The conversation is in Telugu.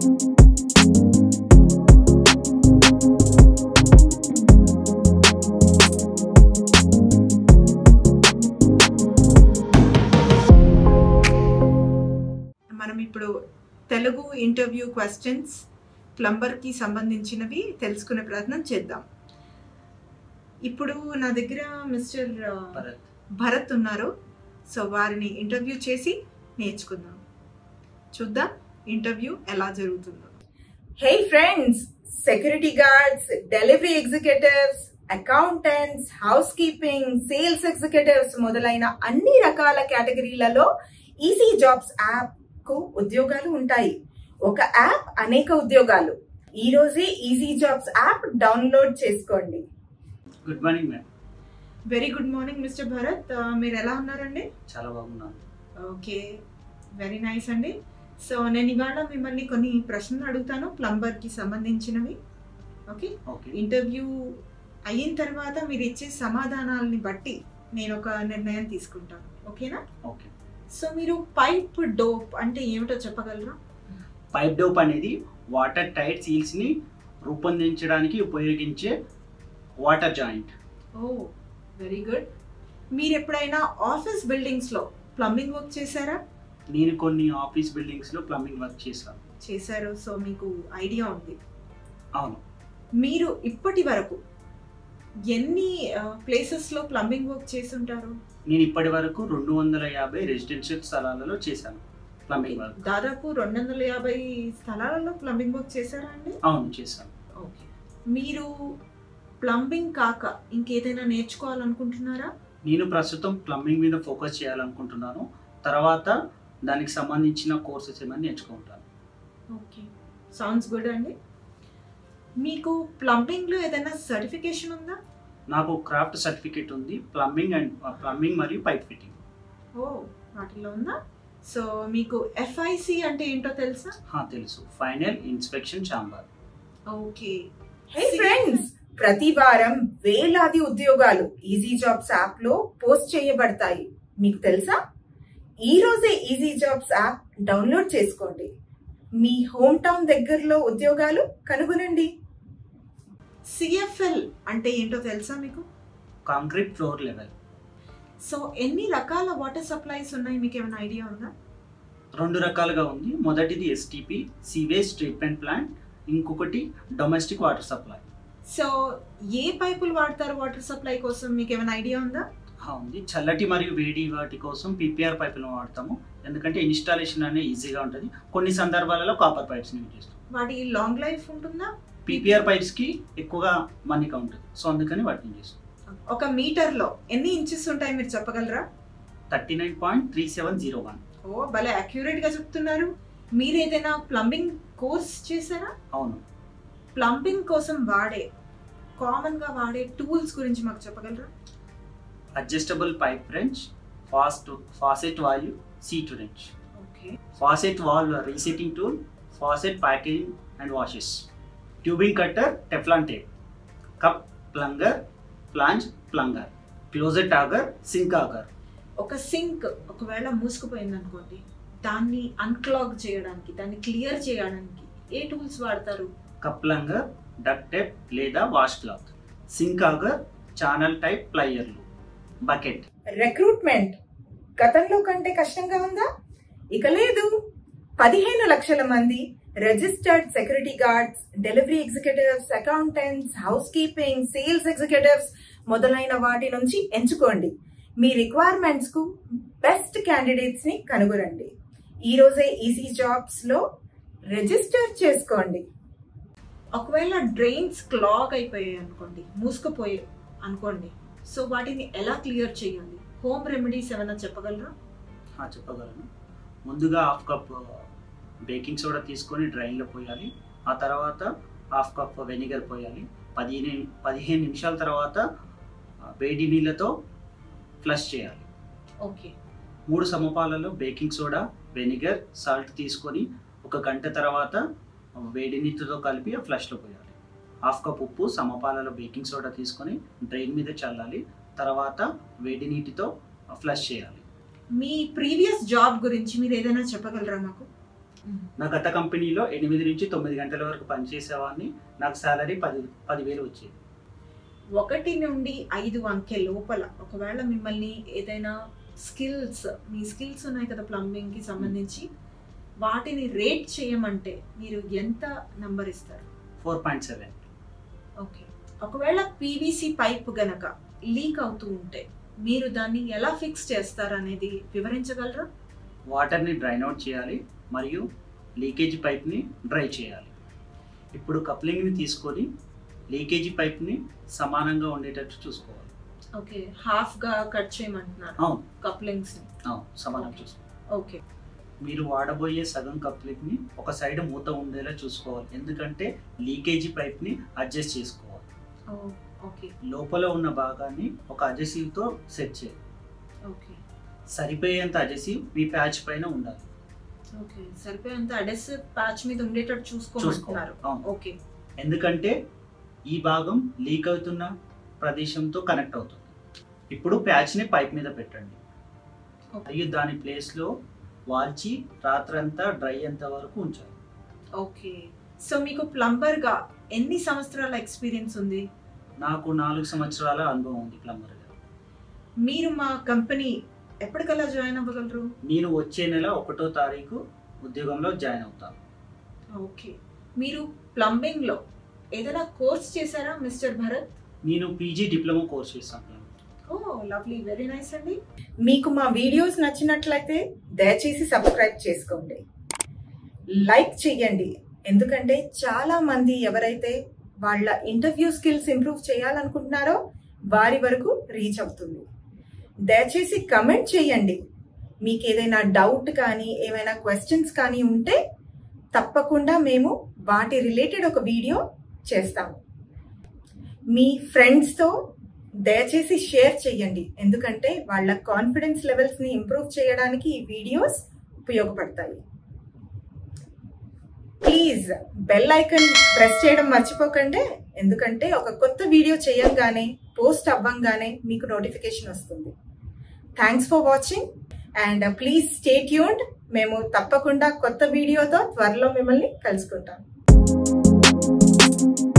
మనం ఇప్పుడు తెలుగు ఇంటర్వ్యూ క్వశ్చన్స్ ప్లంబర్కి సంబంధించినవి తెలుసుకునే ప్రయత్నం చేద్దాం ఇప్పుడు నా దగ్గర మిస్టర్ భరత్ భరత్ ఉన్నారు సో వారిని ఇంటర్వ్యూ చేసి నేర్చుకుందాం చూద్దాం ఇంటర్వ్యూ ఎలా జరుగుతుందో hey friends security guards delivery executives accountants housekeeping sales executives మొదలైన అన్ని రకాల కేటగిరీలలో ఈజీ జాబ్స్ యాప్ కు ఉద్యోగాలు ఉంటాయి ఒక యాప్ అనేక ఉద్యోగాలు ఈ రోజే ఈజీ జాబ్స్ యాప్ డౌన్లోడ్ చేసుకోండి good morning ma'am very good morning mister Bharat ఆ, మీరు ఎలా ఉన్నారండి చాలా బాగున్నాను ఓకే వెరీ నైస్ అండి సో నేను ఇవాళ మిమ్మల్ని కొన్ని ప్రశ్నలు అడుగుతాను ప్లంబర్కి సంబంధించినవి ఓకే ఓకే ఇంటర్వ్యూ అయిన తర్వాత మీరు ఇచ్చే సమాధానాలని బట్టి నేను ఒక నిర్ణయం తీసుకుంటాను ఓకేనా ఓకే సో మీరు పైప్ డోప్ అంటే ఏమిటో చెప్పగలరా పైప్ డోప్ అనేది వాటర్ టైట్ సీల్స్ ని రూపొందించడానికి ఉపయోగించే water joint oh very good మీరు ఎప్పుడైనా ఆఫీస్ బిల్డింగ్స్లో ప్లంబింగ్ వర్క్ చేశారా నేను కొన్ని ఆఫీస్ బిల్డింగ్స్ లో ప్లంబింగ్ వర్క్ చేశాను చేశారు సో మీకు ఐడియా ఉంది అవును మీరు ఇప్పటి వరకు ఎన్ని ప్లేసెస్లో ప్లంబింగ్ వర్క్ చేస్తుంటారు నేను ఇప్పటి వరకు రెండు వందల యాభై రెసిడెన్షియల్ స్థలాలలో చేశాను ప్లంబింగ్ వర్క్ దాదాపు రెండు వందల యాభై స్థలాలలో ప్లంబింగ్ వర్క్ చేశారా అండి అవును చేశాను ఓకే మీరు ప్లంబింగ్ కాక ఇంకేదైనా నేర్చుకోవాలనుకుంటున్నారా నేను ప్రస్తుతం ప్లంబింగ్ మీద ఫోకస్ చేయాలనుకుంటున్నాను తర్వాత దానికి సంబంధించిన కోర్సెస్ ఏమైనా నేర్చుకుంటాను ఓకే సౌండ్స్ గుడ్ అండి మీకు ప్లంబింగ్లో ఏదైనా సర్టిఫికేషన్ ఉందా నాకు క్రాఫ్ట్ సర్టిఫికేట్ ఉంది ప్లంబింగ్ అండ్ ప్లంబింగ్ మరియు పైప్ ఫిట్టింగ్ ఓ వాటిలో ఉందా సో మీకు ఎఫ్ఐసి అంటే ఏంటో తెలుసా హా, తెలుసు final inspection chamber okay hey friends ప్రతి వారం వేలాది ఉద్యోగాలు ఈజీ జాబ్స్ యాప్ లో పోస్ట్ చేయబడతాయి మీకు తెలుసా ఈ రోజే ఈజీ జాబ్స్ యాప్ డౌన్లోడ్ చేసుకోండి మీ హోమ్ టౌన్ దగ్గరలో ఉద్యోగాలు కనుగొనండి సిఎఫ్ఎల్ అంటే ఏంటో తెలుసా మీకు కాంక్రీట్ ఫ్లోర్ లెవెల్ సో ఎన్ని రకాల వాటర్ సప్లైస్ ఉన్నాయి మీకు ఏమైనా ఐడియా ఉందా రెండు రకాలుగా ఉంది మొదటిది ఎస్టీపీ సీవేజ్ ట్రీట్మెంట్ ప్లాంట్ ఇంకొకటి డొమెస్టిక్ వాటర్ సప్లై సో ఏ పైపులు వాడతారు వాటర్ సప్లై కోసం మీకు ఏమైనా ఐడియా ఉందా హా, ఉంది చల్లటి మరియు వేడి వాటి కోసం పీపీఆర్ పైపులను వాడతాము ఎందుకంటే ఇన్స్టాలేషన్ అనేది ఈజీగా ఉంటుంది కొన్ని సందర్భాలలో కాపర్ పైప్స్ యూజ్ చేస్తాం వాటి లాంగ్ లైఫ్ ఉంటుందా పీపీఆర్ పైప్స్ కి ఎక్కువగా మన్నిక ఉంటుంది సో అందుకని వాటిని చేస్తాం ఒక మీటర్లో ఎన్ని ఇంచెస్ ఉంటాయి మీరు చెప్పగలరా thirty nine point three seven zero one oh భలే అక్యురేట్ గా చెప్తున్నారు మీరు ఏదైనా ప్లంబింగ్ కోర్స్ చేశారా అవును ప్లంబింగ్ కోసం వాడే కామన్ గా వాడే టూల్స్ గురించి మాకు చెప్పగలరా adjustable pipe wrench fast faucet value seat wrench okay faucet wall resetting tool, faucet packaging and washes, tubing cutter, Teflon tape, cup plunger, flange plunger, closet auger, sink auger, ఒక సింక్ ఒకవేళ మూసుకుపోయింది అనుకోండి దాన్ని అన్క్లాగ్ చేయడానికి దాన్ని క్లియర్ చేయడానికి ఏ టూల్స్ వాడతారు cup plunger, duct tape లేదా washcloth sink auger channel type ప్లయర్లు బకెట్ రిక్రూట్మెంట్ గతంలో కంటే కష్టంగా ఉందా ఇక లేదు పదిహేను లక్షల మంది registered security guards delivery executives accountants housekeeping sales executives మొదలైన వాటి నుంచి ఎంచుకోండి మీ రిక్వైర్మెంట్స్ కు బెస్ట్ క్యాండిడేట్స్ ని కనుగొనండి ఈ రోజే ఈజీ జాబ్స్ లో రిజిస్టర్ చేసుకోండి ఒకవేళ డ్రైన్స్ క్లాగ్ అయిపోయాయి అనుకోండి మూసుకుపోయాయి అనుకోండి సో వాటిని ఎలా క్లియర్ చేయాలి హోమ్ రెమెడీస్ ఏమైనా చెప్పగలరా ఆ, చెప్పగలను ముందుగా హాఫ్ కప్ బేకింగ్ సోడా తీసుకొని డ్రైన్లో పోయాలి ఆ తర్వాత హాఫ్ కప్ వెనిగర్ పోయాలి పదిహేను పదిహేను నిమిషాల తర్వాత ఆ, వేడి నీళ్ళతో ఫ్లష్ చేయాలి ఓకే మూడు సమపాలలో బేకింగ్ సోడా వెనిగర్ సాల్ట్ తీసుకొని ఒక గంట తర్వాత వేడి నీటితో కలిపి ఆ ఫ్లష్లో పోయాలి హాఫ్ కప్ ఉప్పు సమపాలలో బేకింగ్ సోడా తీసుకొని డ్రైన్ మీద చల్లాలి తర్వాత వేడి నీటితో ఫ్లష్ చేయాలి మీ ప్రీవియస్ జాబ్ గురించి మీరు ఏదైనా చెప్పగలరా మాకు నా గత కంపెనీలో ఎనిమిది నుంచి తొమ్మిది గంటల వరకు పనిచేసేవాడిని నాకు శాలరీ పది పదివేలు వచ్చేది ఒకటి నుండి ఐదు అంకె లోపల ఒకవేళ మిమ్మల్ని ఏదైనా స్కిల్స్ మీ స్కిల్స్ ఉన్నాయి కదా ప్లంబింగ్ కి సంబంధించి వాటిని రేట్ చేయమంటే మీరు ఎంత నంబర్ ఇస్తారు ఫోర్ పాయింట్ సెవెన్ ఓకే ఒకవేళ పీవీసీ పైప్ గనక లీక్ అవుతూ ఉంటే మీరు దాన్ని ఎలా ఫిక్స్ చేస్తారు అనేది వివరించగలరా వాటర్ని డ్రైన్ అవుట్ చేయాలి మరియు లీకేజీ పైప్ని డ్రై చేయాలి ఇప్పుడు కప్లింగ్ని తీసుకొని లీకేజీ పైప్ని సమానంగా ఉండేటట్టు చూసుకోవాలి ఓకే హాఫ్ గా కట్ చేయమంటున్నారు అవును కప్లింగ్స్ ని అవును సమానం Okay. చూసుకోవాలి ఓకే మీరు వాడబోయే సగం కప్లింగ్ని ఒక సైడ్ మూత ఉండేలా చూసుకోవాలి ఎందుకంటే లీకేజీ పైప్ని అడ్జస్ట్ చేసుకోవాలి ఓకే లోపల ఉన్న భాగాన్ని ఒక అజెసివ్తో సెట్ చేయాలి ఓకే సరిపోయేంత అజెసివ్ మీ ప్యాచ్ పైన ఉండాలి ఓకే సరిపోయేంత అడెస్ ప్యాచ్ మీద ఉండేటట్టు చూసుకోమంటున్నారు చూసుకోవాలి అవును. ఓకే ఎందుకంటే ఈ భాగం లీక్ అవుతున్న ప్రదేశంతో కనెక్ట్ అవుతుంది ఇప్పుడు ప్యాచ్ని పైప్ మీద పెట్టండి Okay. మరియు దాని ప్లేస్లో వాల్చి రాత్రంతా డ్రై అయ్యేంత వరకు ఉంచాలి ఓకే సో మీకు ప్లంబర్ గా ఎన్ని సంవత్సరాల ఎక్స్పీరియన్స్ ఉంది నాకు నాలుగు సంవత్సరాల అనుభవం ఉంది ప్లంబర్ గారు మీరు మా కంపెనీ ఎప్పటికల్లా జాయిన్ అవ్వగలరు నేను వచ్చే నెల ఒకటో తారీఖు ఉద్యోగంలో జాయిన్ అవుతాను ఓకే మీరు ప్లంబింగ్ లో ఏదైనా కోర్స్ చేశారా మిస్టర్ భరత్ నేను పీజీ డిప్లొమా కోర్స్ చేస్తాను ఓ లవ్లీ వెరీ నైస్ అండి మీకు మా వీడియోస్ నచ్చినట్లయితే దయచేసి సబ్స్క్రైబ్ చేసుకోండి లైక్ చెయ్యండి ఎందుకంటే చాలా మంది ఎవరైతే వాళ్ళ ఇంటర్వ్యూ స్కిల్స్ ఇంప్రూవ్ చేయాలనుకుంటున్నారో వారి వరకు రీచ్ అవుతుంది దయచేసి కమెంట్ చేయండి మీకు ఏదైనా డౌట్ కానీ ఏమైనా క్వశ్చన్స్ కానీ ఉంటే తప్పకుండా మేము వాటి రిలేటెడ్ ఒక వీడియో చేస్తాము మీ ఫ్రెండ్స్తో దయచేసి షేర్ చేయండి ఎందుకంటే వాళ్ళ కాన్ఫిడెన్స్ లెవెల్స్ ని ఇంప్రూవ్ చేయడానికి ఈ వీడియోస్ ఉపయోగపడతాయి ప్లీజ్ బెల్ ఐకన్ ప్రెస్ చేయడం మర్చిపోకండి ఎందుకంటే ఒక కొత్త వీడియో చేయంగానే పోస్ట్ అవ్వంగానే మీకు నోటిఫికేషన్ వస్తుంది thanks for watching and please stay tuned మేము తప్పకుండా కొత్త వీడియోతో త్వరలో మిమ్మల్ని కలుసుకుంటాం